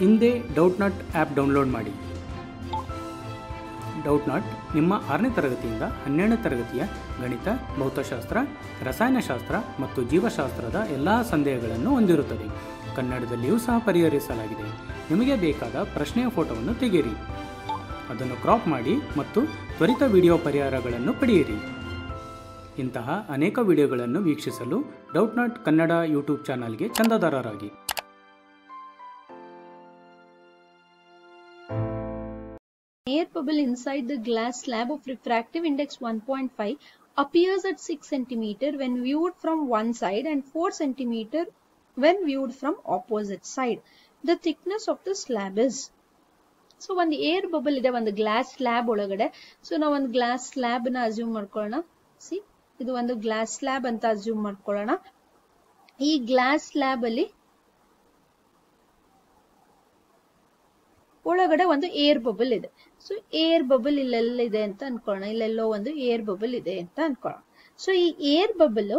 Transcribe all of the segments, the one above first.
ಹಿಂದೆ Doubtnut app download ಮಾಡಿ Doubtnut ನಿಮ್ಮ ಆರನೇ ತರಗತಿಯಿಂದ ಹನ್ನೆರಡನೇ ತರಗತಿಯ ಗಣಿತ ಭೌತಶಾಸ್ತ್ರ ರಸಾಯನಶಾಸ್ತ್ರ ಮತ್ತು ಜೀವಶಾಸ್ತ್ರದ ಎಲ್ಲ ಸಂದೇಹಗಳನ್ನು ಹೊಂದಿರುತ್ತದೆ ಕನ್ನಡದಲ್ಲಿಯೂ ಸಹ ಪರಿಹರಿಸಲಾಗಿದೆ ನಿಮಗೆ ಬೇಕಾದ ಪ್ರಶ್ನೆಯ ಫೋಟೋವನ್ನು ತೆಗೆಯಿರಿ ಅದನ್ನು ಕ್ರಾಪ್ ಮಾಡಿ ಮತ್ತು ತ್ವರಿತ ವಿಡಿಯೋ ಪರಿಹಾರಗಳನ್ನು ಪಡೆಯಿರಿ ಇಂತಹ ಅನೇಕ ವಿಡಿಯೋಗಳನ್ನು ವೀಕ್ಷಿಸಲು ಡೌಟ್ ನಾಟ್ ಕನ್ನಡ ಯೂಟ್ಯೂಬ್ ಚಾನಲ್ಗೆ ಚಂದಾದಾರರಾಗಿ air bubble inside the glass slab of refractive index 1.5 appears at 6 cm when viewed from one side and 4 cm when viewed from opposite side. The thickness of the slab is so ಒಂದು air bubble ಇದೆ ಒಂದು glass slab ಒಳಗಡೆ so ನಾವು ಒಂದು glass slab ನ assume ಮಾಡ್ಕೊಳ್ಳೋಣ see ಇದು ಒಂದು ಗ್ಲಾಸ್ ಸ್ಲ್ಯಾಬ್ ಅಂತ ಅಸ್ಯೂಮ್ ಮಾಡ್ಕೊಳ್ಳೋಣ ಈ ಗ್ಲಾಸ್ ಸ್ಲ್ಯಾಬ್ ಅಲ್ಲಿ ಒಳಗಡೆ ಒಂದು ಏರ್ ಬಬಲ್ ಇದೆ ಸೊ ಏರ್ ಬಬಲ್ ಇಲ್ಲೆಲ್ಲ ಇದೆ ಅಂತ ಅನ್ಕೊಳ್ಳೋಣ ಇಲ್ಲೆಲ್ಲೋ ಒಂದು ಏರ್ ಬಬಲ್ ಇದೆ ಅಂತ ಅನ್ಕೊಳ್ಳೋಣ ಸೊ ಈ ಏರ್ ಬಬಲ್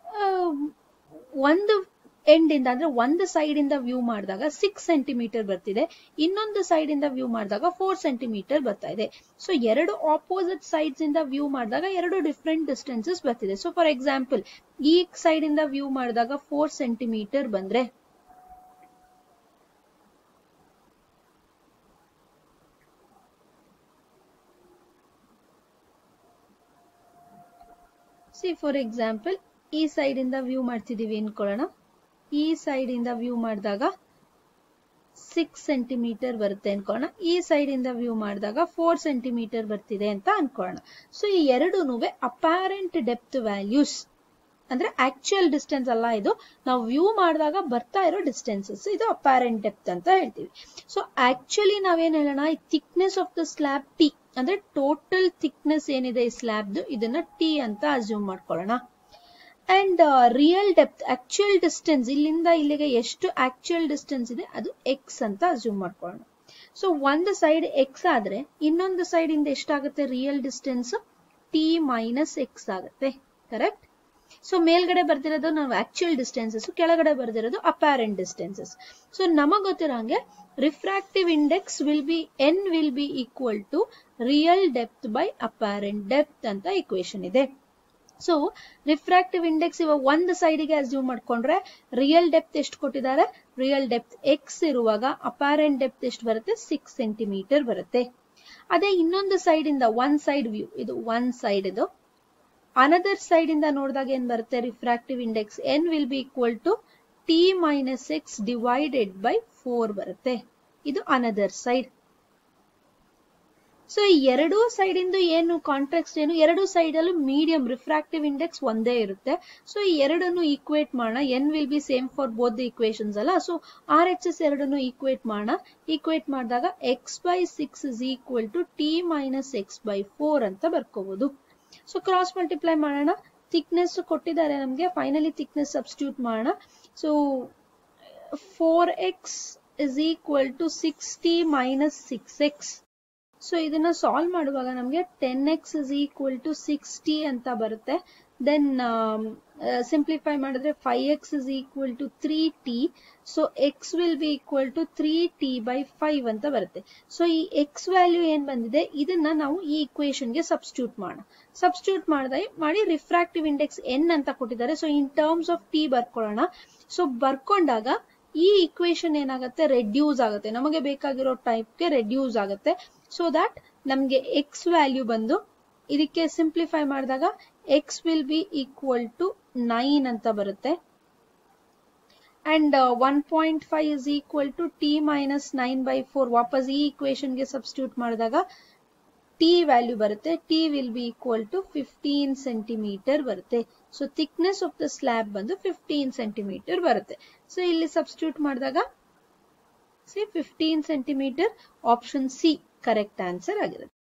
ಒಂದು ಎಂಡ್ ಇಂದ ಅಂದ್ರೆ ಒಂದು ಸೈಡ್ ಇಂದ ವ್ಯೂ ಮಾಡಿದಾಗ ಸಿಕ್ಸ್ ಸೆಂಟಿಮೀಟರ್ ಬರ್ತಿದೆ ಇನ್ನೊಂದು ಸೈಡ್ ಇಂದ ವ್ಯೂ ಮಾಡಿದಾಗ ಫೋರ್ ಸೆಂಟಿಮೀಟರ್ ಬರ್ತಾ ಇದೆ ಸೊ ಎರಡು ಆಪೋಸಿಟ್ ಸೈಡ್ಸ್ ಇಂದ ವ್ಯೂ ಮಾಡಿದಾಗ ಎರಡು ಡಿಫ್ರೆಂಟ್ ಡಿಸ್ಟೆನ್ಸಸ್ ಬರ್ತಿದೆ ಸೊ ಫಾರ್ ಎಕ್ಸಾಂಪಲ್ ಈ ಸೈಡ್ ಇಂದ ವ್ಯೂ ಮಾಡಿದಾಗ ಫೋರ್ ಸೆಂಟಿಮೀಟರ್ ಬಂದ್ರೆ ಸಿ ಫಾರ್ ಎಕ್ಸಾಂಪಲ್ ಈ ಸೈಡ್ ಇಂದ ವ್ಯೂ ಮಾಡ್ತಿದೀವಿ ಅನ್ಕೊಳ್ಳೋಣ ಈ ಸೈಡ್ ಇಂದ ವ್ಯೂ ಮಾಡಿದಾಗ ಸಿಕ್ಸ್ ಸೆಂಟಿಮೀಟರ್ ಬರುತ್ತೆ ಅನ್ಕೊಳ್ಳೋಣ ಈ ಸೈಡ್ ಇಂದ ವ್ಯೂ ಮಾಡಿದಾಗ ಫೋರ್ ಸೆಂಟಿಮೀಟರ್ ಬರ್ತಿದೆ ಅಂತ ಅನ್ಕೊಳ್ಳೋಣ ಸೊ ಈ ಎರಡೂ ಅಪಾರೆಂಟ್ ಡೆಪ್ತ್ ವ್ಯಾಲ್ಯೂಸ್ ಅಂದ್ರೆ ಆಕ್ಚುಯಲ್ ಡಿಸ್ಟೆನ್ಸ್ ಅಲ್ಲ ಇದು ನಾವು ವ್ಯೂ ಮಾಡಿದಾಗ ಬರ್ತಾ ಇರೋ ಡಿಸ್ಟೆನ್ಸಸ್ ಇದು ಅಪಾರೆಂಟ್ ಡೆಪ್ತ್ ಅಂತ ಹೇಳ್ತೀವಿ ಸೊ ಆಕ್ಚುಲಿ ನಾವೇನ್ ಹೇಳೋಣ ಈ thickness of the slab T ಅಂದ್ರೆ ಟೋಟಲ್ ಥಿಕ್ನೆಸ್ ಏನಿದೆ ಈ ಸ್ಲ್ಯಾಬ್ದು ಇದನ್ನ ಟಿ ಅಂತ ಅಸ್ಯೂಮ್ ಮಾಡ್ಕೊಳ್ಳೋಣ and real depth actual distance ಇಲ್ಲಿಂದ ಇಲ್ಲಿಗೆ ಎಷ್ಟು ಆಕ್ಚುಯಲ್ ಡಿಸ್ಟೆನ್ಸ್ ಇದೆ ಅದು ಎಕ್ಸ್ ಅಂತ ಅಸ್ಯೂಮ್ ಮಾಡ್ಕೊಳ್ಳೋಣ ಸೊ ಒಂದು ಸೈಡ್ ಎಕ್ಸ್ ಆದ್ರೆ ಇನ್ನೊಂದು ಸೈಡ್ ಇಂದ ಎಷ್ಟಾಗುತ್ತೆ real distance T minus X ಆಗುತ್ತೆ ಕರೆಕ್ಟ್ ಸೊ ಮೇಲ್ಗಡೆ ಬರ್ದಿರೋದು ನಾವು ಆಕ್ಚುಯಲ್ ಡಿಸ್ಟೆನ್ಸಸ್ ಕೆಳಗಡೆ ಬರ್ದಿರೋದು ಅಪಾರೆಂಟ್ ಡಿಸ್ಟೆನ್ಸಸ್ ಸೊ ನಮಗ್ ಗೊತ್ತಿರೋಂಗೆ refractive index will be N will be equal to real depth by apparent depth ಅಂತ ಇಕ್ವೇಶನ್ ಇದೆ ಸೊ ರಿಫ್ರಾಕ್ಟಿವ್ ಇಂಡೆಕ್ಸ್ ಇವಾಗ ಒಂದು ಸೈಡಿಗೆ ಅಸ್ಯೂಮ್ ಮಾಡ್ಕೊಂಡ್ರೆ ರಿಯಲ್ ಡೆಪ್ತ್ ಎಷ್ಟು ಕೊಟ್ಟಿದ್ದಾರೆ ರಿಯಲ್ ಡೆಪ್ತ್ ಎಕ್ಸ್ ಇರುವಾಗ ಅಪಾರೆಂಟ್ ಡೆಪ್ತ್ ಎಷ್ಟು ಬರುತ್ತೆ ಸಿಕ್ಸ್ ಸೆಂಟಿಮೀಟರ್ ಬರುತ್ತೆ ಅದೇ ಇನ್ನೊಂದು ಸೈಡ್ ಇಂದ ಒನ್ ಸೈಡ್ ವ್ಯೂ ಇದು ಒನ್ ಸೈಡ್ ಇದು ಅನದರ್ ಸೈಡ್ ಇಂದ ನೋಡಿದಾಗ ಏನ್ ಬರುತ್ತೆ refractive index N will be equal to T minus X divided by four ಬರುತ್ತೆ ಇದು ಅನದರ್ ಸೈಡ್ ಸೊ ಈ ಎರಡೂ ಸೈಡ್ ಇಂದು ಏನು ಕಾಂಟ್ರಾಕ್ಟ್ ಏನು ಎರಡು ಸೈಡ್ ಅಲ್ಲೂ ಮೀಡಿಯಂ ರಿಫ್ರಾಕ್ಟಿವ್ ಇಂಡೆಕ್ಸ್ ಒಂದೇ ಇರುತ್ತೆ ಸೊ ಈ ಎರಡನ್ನು ಈಕ್ವೇಟ್ ಮಾಡೋಣ N will be same for both the equations ಅಲ್ಲ ಸೊ ಆರ್ ಎಚ್ ಎಸ್ ಎರಡನ್ನು ಈಕ್ವೇಟ್ ಮಾಡೋಣ ಈಕ್ವೇಟ್ ಮಾಡಿದಾಗ X by six is equal to T minus X by four ಅಂತ ಬರ್ಕೋಬಹುದು ಸೊ ಕ್ರಾಸ್ ಮಲ್ಟಿಪ್ಲೈ ಮಾಡೋಣ ಥಿಕ್ನೆಸ್ ಕೊಟ್ಟಿದ್ದಾರೆ ನಮಗೆ ಫೈನಲಿ ಥಿಕ್ನೆಸ್ ಸಬ್ಸ್ಟಿಟ್ಯೂಟ್ ಮಾಡೋಣ so four X is equal to sixty minus six X so ಇದನ್ನ solve ಮಾಡುವಾಗ ನಮಗೆ ten X is equal to sixty ಅಂತ ಬರುತ್ತೆ ದೆನ್ ಸಿಂಪ್ಲಿಫೈ ಮಾಡಿದ್ರೆ five X is equal to three T so X will be equal to three T by five ಅಂತ ಬರುತ್ತೆ so ಈ X value ಏನ್ ಬಂದಿದೆ ಇದನ್ನ ನಾವು ಈ ಇಕ್ವೇಶನ್ಗೆ ಸಬ್ಸ್ಟಿಟ್ಯೂಟ್ ಮಾಡೋಣ ಸಬ್ಸ್ಟಿಟ್ಯೂಟ್ ಮಾಡಿದ ಮಾಡಿ ರಿಫ್ರಾಕ್ಟಿವ್ ಇಂಡೆಕ್ಸ್ ಎನ್ ಅಂತ ಕೊಟ್ಟಿದ್ದಾರೆ so in terms of T ಬರ್ಕೊಳ್ಳೋಣ ಸೊ ಬರ್ಕೊಂಡಾಗ ಈ ಇಕ್ವೇಶನ್ ಏನಾಗುತ್ತೆ ರೆಡ್ಯೂಸ್ ಆಗುತ್ತೆ ನಮಗೆ ಬೇಕಾಗಿರೋ ಟೈಪ್ಗೆ ರೆಡ್ಯೂಸ್ ಆಗುತ್ತೆ ಸೊ ದಟ್ ನಮ್ಗೆ ಎಕ್ಸ್ ವ್ಯಾಲ್ಯೂ ಬಂದು ಇದಕ್ಕೆ ಸಿಂಪ್ಲಿಫೈ ಮಾಡಿದಾಗ X will be equal to nine ಅಂತ ಬರುತ್ತೆ and one point five is equal to T minus nine by four ವಾಪಸ್ ಈ ಇಕ್ವೇಶನ್ಗೆ ಸಬ್ಸ್ಟಿಟ್ಯೂಟ್ ಮಾಡಿದಾಗ ಟಿ ವ್ಯಾಲ್ಯೂ ಬರುತ್ತೆ T will be equal to fifteen centimetre ಬರುತ್ತೆ so thickness of the slab ಬಂದು fifteen centimetre ಬರುತ್ತೆ ಸೊ ಇಲ್ಲಿ ಸಬ್ಸ್ಟಿಟ್ಯೂಟ್ ಮಾಡಿದಾಗ C fifteen centimetre option C correct answer ಆಗಿರುತ್ತೆ